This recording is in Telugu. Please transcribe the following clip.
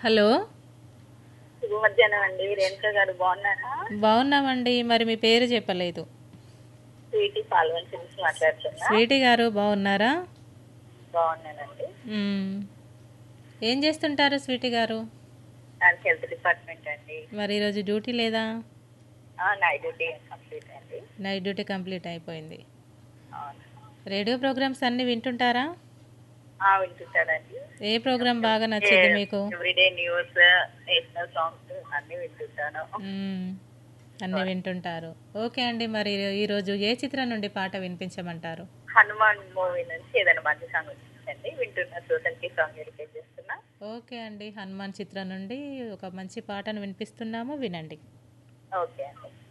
హలో శుభ మధ్యాహ్నం అండి రేణుక గారు బాగున్నారా బాగున్నామండి మరి మీ పేరు చెప్పలేదు స్వీటీ పాల్వన్సి నుంచి మాట్లాడుతున్నా స్వీటీ గారు బాగున్నారా బాగున్నానండి మ్మ్. ఏం చేస్తుంటారు స్వీటీ గారు నాకు హెల్త్ డిపార్ట్మెంట్ అండి మరి ఈరోజు డ్యూటీ లేదా నైట్ డ్యూటీ కంప్లీట్ అండి నైట్ డ్యూటీ కంప్లీట్ అయిపోయింది అవును రేడియో ప్రోగ్రామ్స్ అన్నీ వింటుంటారా ఆ, వింటుంటానండి ఏ ప్రోగ్రామ్ బాగా నచ్చింది మీకు ఎవ్రీడే న్యూస్ నేషనల్ సాంగ్స్ అన్ని వింటుంటాను మ్మ్. అన్నీ వింటుంటారు ఓకే అండి మరి ఈరోజు ఏ చిత్రం నుండి పాట వినిపించమంటారు హనుమాన్ మూవీ నుంచి ఏదైనా మంచి సాంగ్ వచ్చిందండి వింటున్నా సోషల్ కి సాంగ్ డెడికేట్ చేస్తున్నా ఓకే అండి హనుమాన్ చిత్రం నుండి ఒక మంచి పాటను వినిపిస్తున్నాము వినండి ఓకే అండి